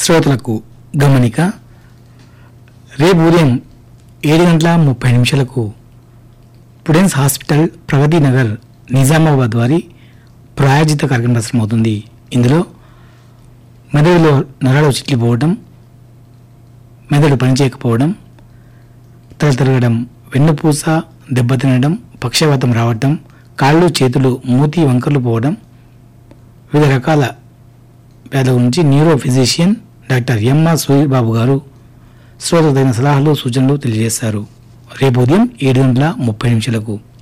శ్రోతలకు గమనిక రేపు ఉదయం ఏడు గంటల ముప్పై నిమిషాలకు పుడెన్స్ హాస్పిటల్ ప్రగతి నగర్ నిజామాబాద్ వారి ప్రాయోజిత కార్యక్రమం ప్రసారమవుతుంది ఇందులో మెదడులో నరాలు చిట్లిపోవడం మెదడు పనిచేయకపోవడం తల తిరగడం వెన్నుపూస దెబ్బతినడం పక్షవాతం రావటం కాళ్ళు చేతులు మూతి వంకర్లు పోవడం వివిధ రకాల వ్యాధుల గురించి neuro physician doctor M R Suryababu గారు శ్రోతలకు తగిన సలహాలు సూచనలు తెలియజేస్తారు రేపు ఉదయం ఏడు గంటల ముప్పై నిమిషాలకు